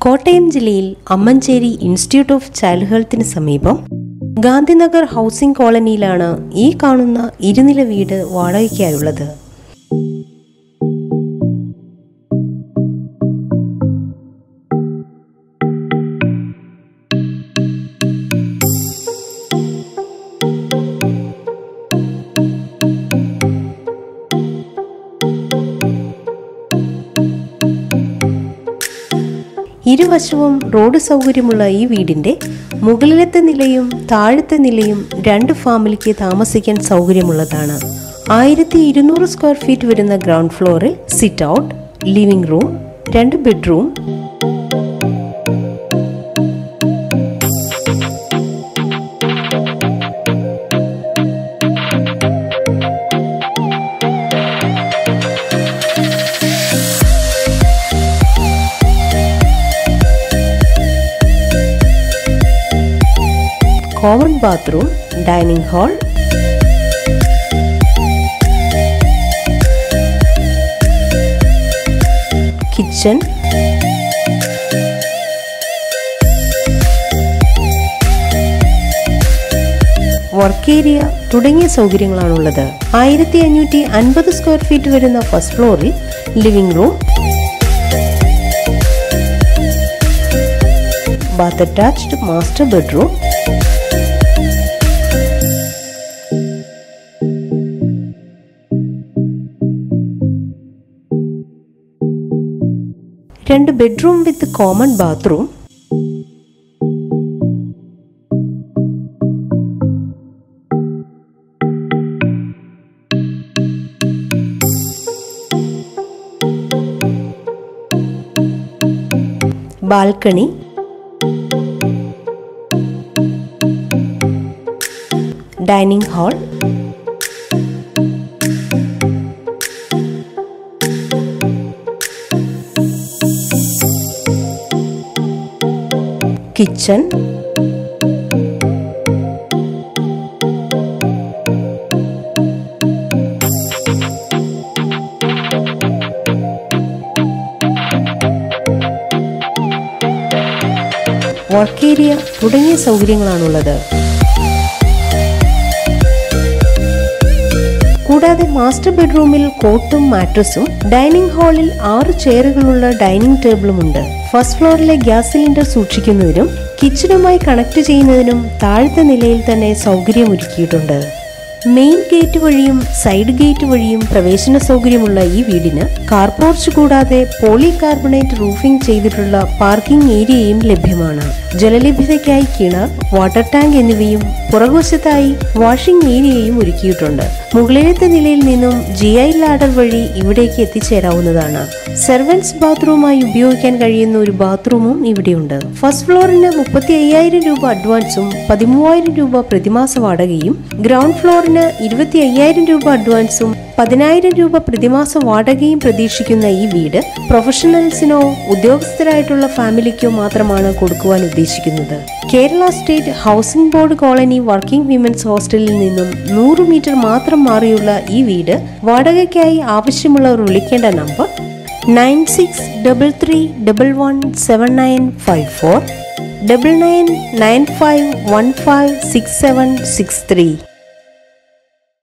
കോട്ടയം ജില്ലയിൽ Ammancheri institute of child ഹെൽത്തിന് സമീപം ഗാന്ധിനഗർ ഹൗസിംഗ് കോളനിയിലാണ് ഈ കാണുന്ന ഇരുനില വീട് വാടകയ്ക്കായുള്ളത് ഇരുവശവും റോഡ് സൗകര്യമുള്ള ഈ വീടിന്റെ മുകളിലത്തെ നിലയും താഴത്തെ നിലയും രണ്ട് ഫാമിലിക്ക് താമസിക്കാൻ സൗകര്യമുള്ളതാണ് ആയിരത്തി ഇരുന്നൂറ് സ്ക്വയർ ഫീറ്റ് വരുന്ന ഗ്രൗണ്ട് ഫ്ലോറിൽ സിറ്റ് ഔട്ട് ലിവിംഗ് റൂം രണ്ട് bedroom common bathroom dining hall kitchen work area തുടങ്ങിയ സൗകര്യങ്ങളാണുള്ളത് ആയിരത്തി അഞ്ഞൂറ്റി അൻപത് സ്ക്വയർ ഫീറ്റ് വരുന്ന ഫസ്റ്റ് ഫ്ലോറിൽ living room bath attached master bedroom രണ്ട് bedroom with common bathroom balcony dining hall kitchen work area തുടങ്ങിയ സൗകര്യങ്ങളാണുള്ളത് കൂടാതെ മാസ്റ്റർ ബെഡ്റൂമിൽ കോട്ടും മാട്രസും ഡൈനിങ് ഹാളിൽ ആറ് ചെയറുകളുള്ള ഡൈനിങ് ടേബിളുമുണ്ട് ഫസ്റ്റ് ഫ്ലോറിലെ ഗ്യാസ് സിലിണ്ടർ സൂക്ഷിക്കുന്നതിനും കിച്ചണുമായി കണക്ട് ചെയ്യുന്നതിനും താഴത്തെ നിലയിൽ തന്നെ സൗകര്യമൊരുക്കിയിട്ടുണ്ട് മെയിൻ ഗേറ്റ് വഴിയും സൈഡ് ഗേറ്റ് വഴിയും പ്രവേശന സൗകര്യമുള്ള ഈ വീടിന് കാർ പോർച്ച് കൂടാതെ പോളി കാർബണേറ്റ് റൂഫിംഗ് ചെയ്തിട്ടുള്ള പാർക്കിംഗ് ഏരിയയും ലഭ്യമാണ് ജലലഭ്യതയ്ക്കായി കിണർ വാട്ടർ ടാങ്ക് എന്നിവയും പുറകുവശത്തായി വാഷിംഗ് ഏരിയയും ഒരുക്കിയിട്ടുണ്ട് മുകളിലത്തെ നിലയിൽ നിന്നും ജി ഐ ലാഡർ വഴി ഇവിടേക്ക് എത്തിച്ചേരാവുന്നതാണ് സെർവൻസ് ബാത്റൂമായി ഉപയോഗിക്കാൻ കഴിയുന്ന ഒരു ബാത്റൂമും ഇവിടെയുണ്ട് ഫസ്റ്റ് ഫ്ലോറിന് മുപ്പത്തി അയ്യായിരം രൂപ അഡ്വാൻസും പതിമൂവായിരം രൂപ പ്രതിമാസ വാടകയും ഗ്രൗണ്ട് ഫ്ലോറിന് ഇരുപത്തി അയ്യായിരം രൂപ അഡ്വാൻസും പതിനായിരം രൂപ പ്രതിമാസ വാടകയും പ്രതീക്ഷിക്കുന്ന ഈ വീട് പ്രൊഫഷണൽസിനോ ഉദ്യോഗസ്ഥരായിട്ടുള്ള ഫാമിലിക്കോ മാത്രമാണ് കൊടുക്കുവാൻ ഉദ്ദേശിക്കുന്നത് Kerala state housing board colony working women's ഹോസ്റ്റലിൽ നിന്നും നൂറ് മീറ്റർ മാത്രം മാറിയുള്ള ഈ വീട് വാടകയ്ക്കായി ആവശ്യമുള്ളവർ വിളിക്കേണ്ട number nine six double three double one seven nine five four double nine nine five one five six seven six three